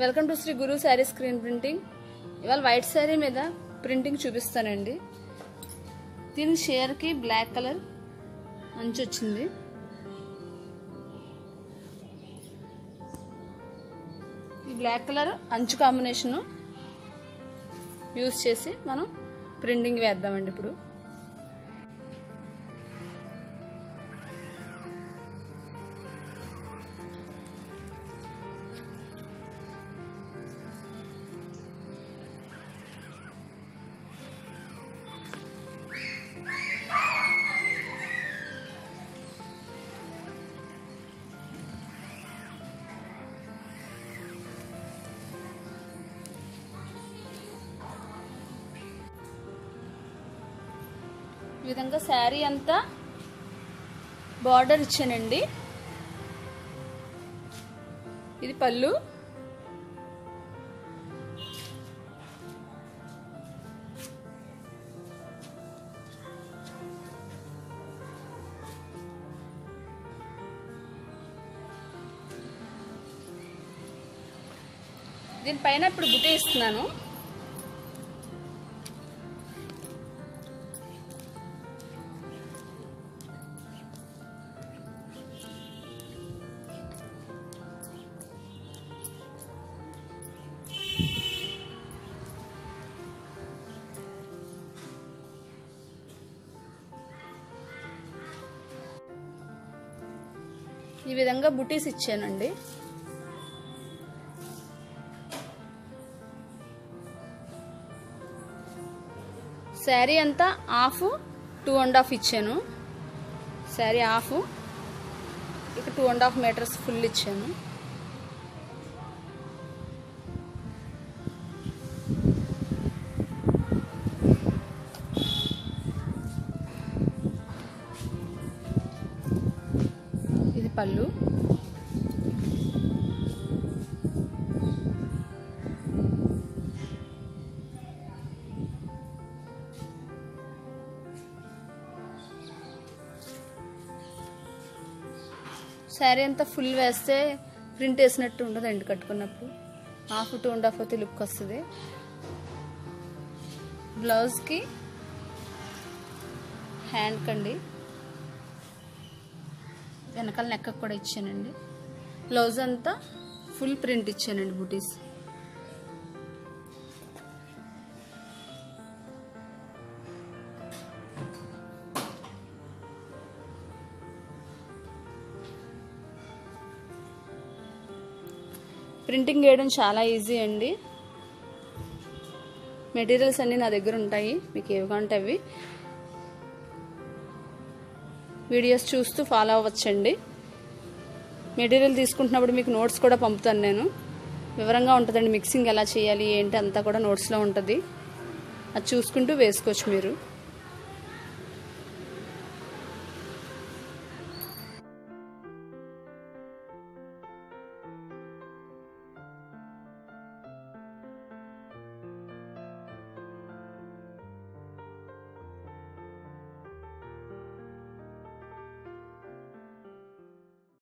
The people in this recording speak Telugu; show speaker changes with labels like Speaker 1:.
Speaker 1: welcome to Shri Guru sari screen printing ఇవాళ వైట్ శారీ మీద ప్రింటింగ్ చూపిస్తానండి దీని షేర్కి బ్లాక్ కలర్ అంచు వచ్చింది ఈ బ్లాక్ కలర్ అంచు కాంబినేషను యూస్ చేసి మనం ప్రింటింగ్ వేద్దామండి ఇప్పుడు ఈ విధంగా శారీ అంతా బార్డర్ ఇచ్చానండి ఇది పళ్ళు దీనిపైన ఇప్పుడు బుట్టే ఇస్తున్నాను ఈ విధంగా బుటీస్ ఇచ్చానండి శారీ అంతా హాఫ్ టూ అండ్ హాఫ్ ఇచ్చాను శారీ హాఫ్ ఇక two and half metres full ఇచ్చాను ఇది పళ్ళు శారీ అంతా ఫుల్ వేస్తే ప్రింట్ వేసినట్టు ఉండదండి కట్టుకున్నప్పుడు హాఫ్ టూ అండ్ హాఫ్ అయితే లుక్ వస్తుంది బ్లౌజ్కి హ్యాండ్ కండి వెనకాల నెక్కకు కూడా ఇచ్చానండి బ్లౌజ్ అంతా ఫుల్ ప్రింట్ ఇచ్చానండి బుటీస్ ప్రింటింగ్ చేయడం చాలా ఈజీ అండి మెటీరియల్స్ అన్నీ నా దగ్గర ఉంటాయి మీకు ఏవి కావాలంటే అవి వీడియోస్ చూస్తూ ఫాలో అవ్వచ్చండి మెటీరియల్ తీసుకుంటున్నప్పుడు మీకు నోట్స్ కూడా పంపుతాను నేను వివరంగా ఉంటుందండి మిక్సింగ్ ఎలా చేయాలి ఏంటి అంతా కూడా నోట్స్లో ఉంటుంది అది చూసుకుంటూ వేసుకోవచ్చు మీరు